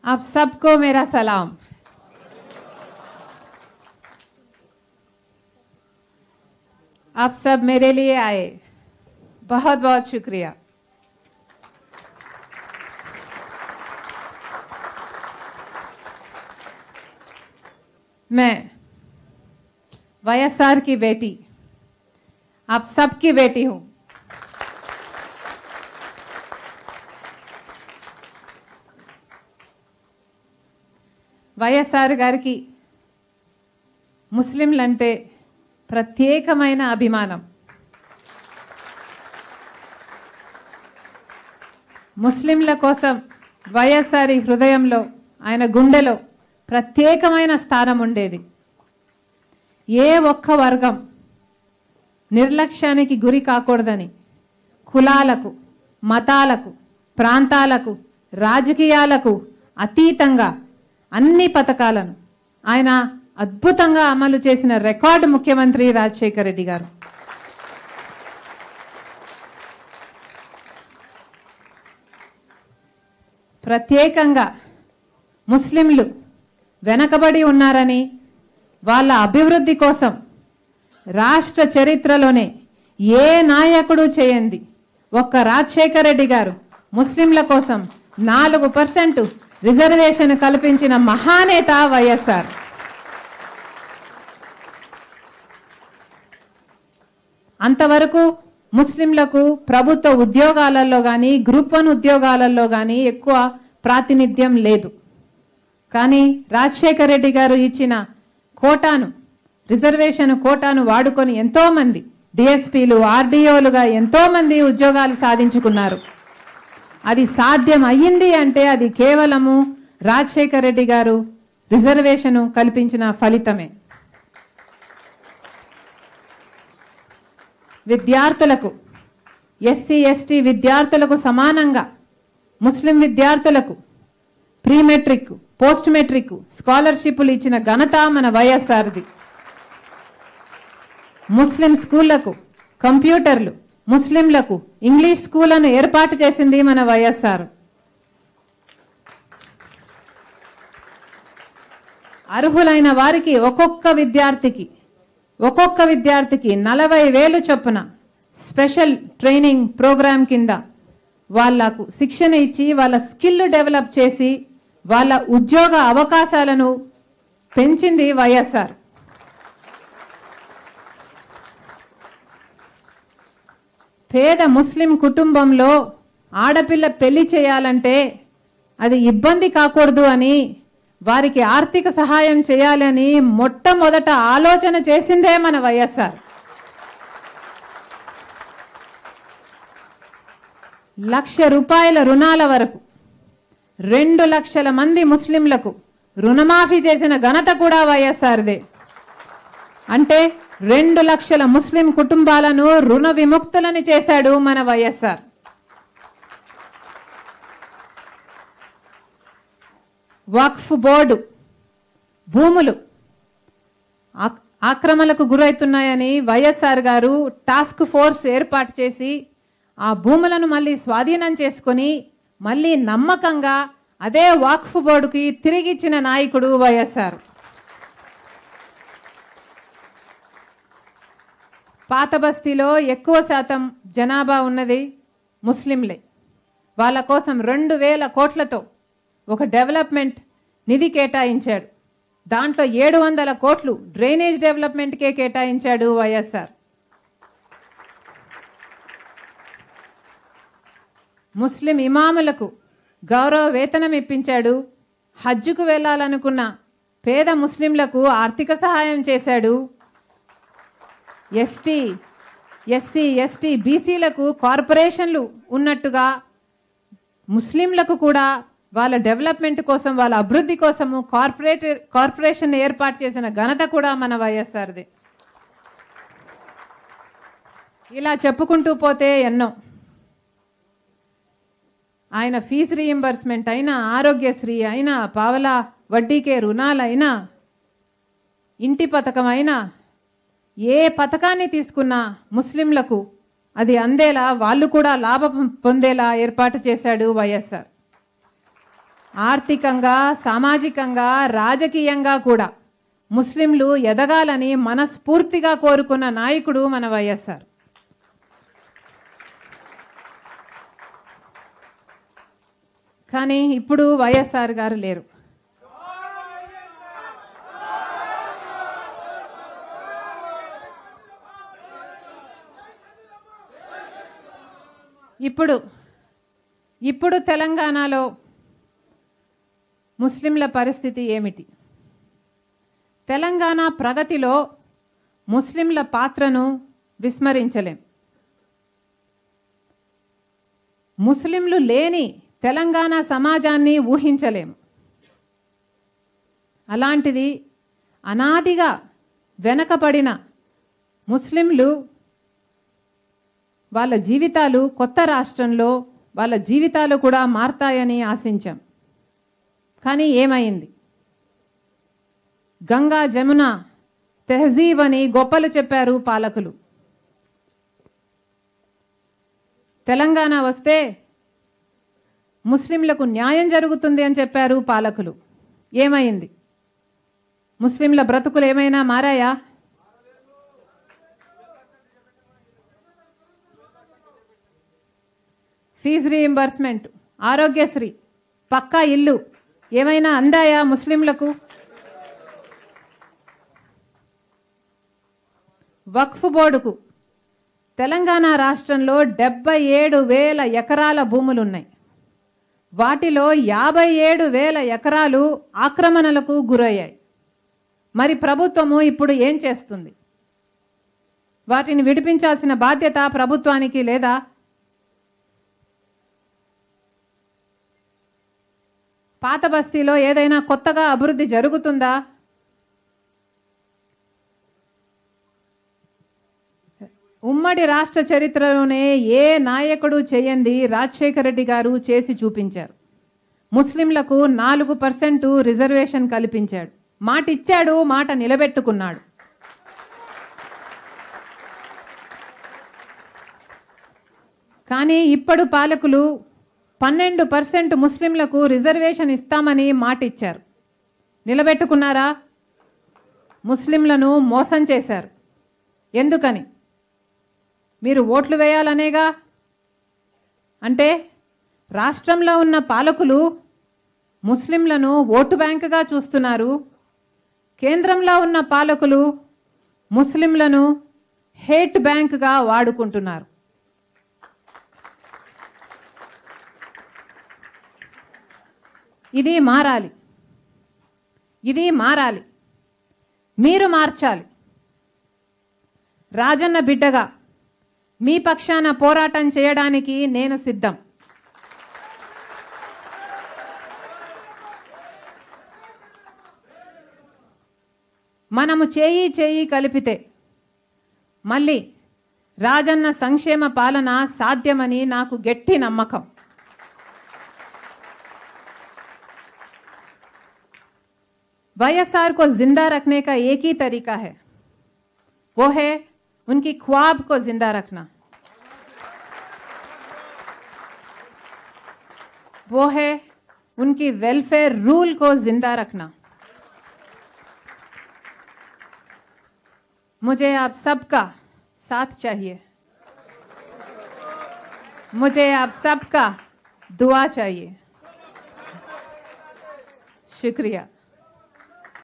आप सबको मेरा सलाम आप सब मेरे लिए आए बहुत बहुत शुक्रिया मैं वाईएसआर की बेटी आप सबकी बेटी हूं వైఎస్ఆర్ గారికి ముస్లింలంటే ప్రత్యేకమైన అభిమానం ముస్లింల కోసం వైఎస్ఆర్ హృదయంలో ఆయన గుండెలో ప్రత్యేకమైన స్థానం ఉండేది ఏ ఒక్క వర్గం నిర్లక్ష్యానికి గురి కాకూడదని కులాలకు మతాలకు ప్రాంతాలకు రాజకీయాలకు అతీతంగా అన్ని పథకాలను ఆయన అద్భుతంగా అమలు చేసిన రికార్డు ముఖ్యమంత్రి రాజశేఖర రెడ్డి గారు ప్రత్యేకంగా ముస్లింలు వెనకబడి ఉన్నారని వాళ్ళ అభివృద్ధి కోసం రాష్ట్ర చరిత్రలోనే ఏ నాయకుడు చేయండి ఒక్క రాజశేఖర రెడ్డి గారు ముస్లింల కోసం నాలుగు పర్సెంట్ రిజర్వేషన్ కల్పించిన మహానేత వైఎస్ఆర్ అంతవరకు ముస్లింలకు ప్రభుత్వ ఉద్యోగాలలో కానీ గ్రూప్ వన్ ఉద్యోగాలలో కానీ ఎక్కువ ప్రాతినిధ్యం లేదు కానీ రాజశేఖర రెడ్డి గారు ఇచ్చిన కోటాను రిజర్వేషన్ కోటాను వాడుకొని ఎంతోమంది డిఎస్పీలు ఆర్డీఓలుగా ఎంతోమంది ఉద్యోగాలు సాధించుకున్నారు అది సాధ్యం అయ్యింది అంటే అది కేవలము రాజశేఖర రెడ్డి గారు రిజర్వేషన్ కల్పించిన ఫలితమే విద్యార్థులకు ఎస్సీ ఎస్టీ విద్యార్థులకు సమానంగా ముస్లిం విద్యార్థులకు ప్రీ మెట్రిక్ పోస్ట్ మెట్రిక్ స్కాలర్షిప్లు ఇచ్చిన ఘనత మన వైఎస్ఆర్ది ముస్లిం స్కూళ్లకు కంప్యూటర్లు ముస్లింలకు ఇంగ్లీష్ స్కూళ్లను ఏర్పాటు చేసింది మన వైఎస్ఆర్ అర్హులైన వారికి ఒక్కొక్క విద్యార్థికి ఒక్కొక్క విద్యార్థికి నలభై వేలు చొప్పున స్పెషల్ ట్రైనింగ్ ప్రోగ్రాం కింద వాళ్లకు శిక్షణ ఇచ్చి వాళ్ళ స్కిల్ డెవలప్ చేసి వాళ్ళ ఉద్యోగ అవకాశాలను పెంచింది వైఎస్ఆర్ పేద ముస్లిం కుటుంబంలో ఆడపిల్ల పెళ్లి చేయాలంటే అది ఇబ్బంది కాకూడదు అని వారికి ఆర్థిక సహాయం చేయాలని మొట్టమొదట ఆలోచన చేసిందే మన వైఎస్ఆర్ లక్ష రూపాయల రుణాల వరకు రెండు లక్షల మంది ముస్లింలకు రుణమాఫీ చేసిన ఘనత కూడా వైఎస్ఆర్దే అంటే రెండు లక్షల ముస్లిం కుటుంబాలను రుణ విముక్తులని చేశాడు మన వైఎస్ఆర్ వక్ఫ్ బోర్డు భూములు ఆక్- ఆక్రమణలకు గురవుతున్నాయని వైఎస్ఆర్ గారు టాస్క్ ఫోర్స్ ఏర్పాటు చేసి ఆ భూములను మళ్ళీ స్వాధీనం చేసుకొని మళ్ళీ నమ్మకంగా అదే వక్ఫ్ బోర్డుకి తిరిగిచ్చిన నాయకుడు వైఎస్ఆర్ పాత బస్తీలో ఎక్కువ శాతం జనాభా ఉన్నది ముస్లింలే వాళ్ళ కోసం రెండు వేల కోట్లతో ఒక డెవలప్మెంట్ నిధి కేటాయించాడు దాంట్లో ఏడు వందల కోట్లు డ్రైనేజ్ డెవలప్మెంట్కే కేటాయించాడు వైఎస్ఆర్ ముస్లిం ఇమాములకు గౌరవ వేతనం ఇప్పించాడు హజ్జుకు వెళ్ళాలనుకున్న పేద ముస్లింలకు ఆర్థిక సహాయం చేశాడు ఎస్టీ ఎస్సీ ఎస్టీ బీసీలకు కార్పొరేషన్లు ఉన్నట్టుగా ముస్లింలకు కూడా వాళ్ళ డెవలప్మెంట్ కోసం వాళ్ళ అభివృద్ధి కోసము కార్పొరేట్ కార్పొరేషన్ ఏర్పాటు చేసిన ఘనత కూడా మన వైఎస్ఆర్ది ఇలా చెప్పుకుంటూ పోతే ఎన్నో ఆయన ఫీజు రీయింబర్స్మెంట్ అయినా ఆరోగ్యశ్రీ అయినా పావలా వడ్డీకే రుణాలైనా ఇంటి పథకం అయినా ఏ పథకాన్ని తీసుకున్నా ముస్లింలకు అది అందేలా వాళ్ళు కూడా లాభం పొందేలా ఏర్పాటు చేశాడు వైఎస్ఆర్ ఆర్థికంగా సామాజికంగా రాజకీయంగా కూడా ముస్లింలు ఎదగాలని మనస్ఫూర్తిగా కోరుకున్న నాయకుడు మన వైఎస్ఆర్ కానీ ఇప్పుడు వైఎస్ఆర్ గారు లేరు ఇప్పుడు ఇప్పుడు తెలంగాణలో ముస్లింల పరిస్థితి ఏమిటి తెలంగాణ ప్రగతిలో ముస్లింల పాత్రను విస్మరించలేం ముస్లింలు లేని తెలంగాణ సమాజాన్ని ఊహించలేము అలాంటిది అనాదిగా వెనకబడిన ముస్లింలు వాళ్ళ జీవితాలు కొత్త రాష్ట్రంలో వాళ్ళ జీవితాలు కూడా మారతాయని ఆశించాం కానీ ఏమైంది గంగా జమున తెహజీబ్ అని గొప్పలు చెప్పారు పాలకులు తెలంగాణ వస్తే ముస్లింలకు న్యాయం జరుగుతుంది అని చెప్పారు పాలకులు ఏమైంది ముస్లింల బ్రతుకులు ఏమైనా మారాయా ఫీజు రీయింబర్స్మెంట్ ఆరోగ్యశ్రీ పక్కా ఇల్లు ఏమైనా అందాయా ముస్లింలకు వక్ఫ్ బోర్డుకు తెలంగాణ రాష్ట్రంలో డెబ్బై ఏడు వేల ఎకరాల భూములున్నాయి వాటిలో యాభై ఏడు వేల ఎకరాలు ఆక్రమణలకు గురయ్యాయి మరి ప్రభుత్వము ఇప్పుడు ఏం చేస్తుంది వాటిని విడిపించాల్సిన బాధ్యత ప్రభుత్వానికి లేదా పాత బస్తీలో ఏదైనా కొత్తగా అభివృద్ధి జరుగుతుందా ఉమ్మడి రాష్ట్ర చరిత్రలోనే ఏ నాయకుడు చేయంది రాజశేఖర రెడ్డి గారు చేసి చూపించారు ముస్లింలకు నాలుగు పర్సెంట్ రిజర్వేషన్ కల్పించాడు మాట ఇచ్చాడు మాట నిలబెట్టుకున్నాడు కానీ ఇప్పుడు పాలకులు పన్నెండు పర్సెంట్ ముస్లింలకు రిజర్వేషన్ ఇస్తామని మాట ఇచ్చారు నిలబెట్టుకున్నారా ముస్లింలను మోసం చేశారు ఎందుకని మీరు ఓట్లు వేయాలనేగా అంటే రాష్ట్రంలో ఉన్న పాలకులు ముస్లింలను ఓటు బ్యాంకుగా చూస్తున్నారు కేంద్రంలో ఉన్న పాలకులు ముస్లింలను హేట్ బ్యాంకుగా వాడుకుంటున్నారు ఇది మారాలి ఇది మారాలి మీరు మార్చాలి రాజన్న బిడ్డగా మీ పక్షాన పోరాటం చేయడానికి నేను సిద్ధం మనము చేయి చేయి కలిపితే మళ్ళీ రాజన్న సంక్షేమ పాలన సాధ్యమని నాకు గట్టి నమ్మకం वाईएसआर को जिंदा रखने का एक ही तरीका है वो है उनकी ख्वाब को जिंदा रखना वो है उनकी वेलफेयर रूल को जिंदा रखना मुझे आप सबका साथ चाहिए मुझे आप सबका दुआ चाहिए शुक्रिया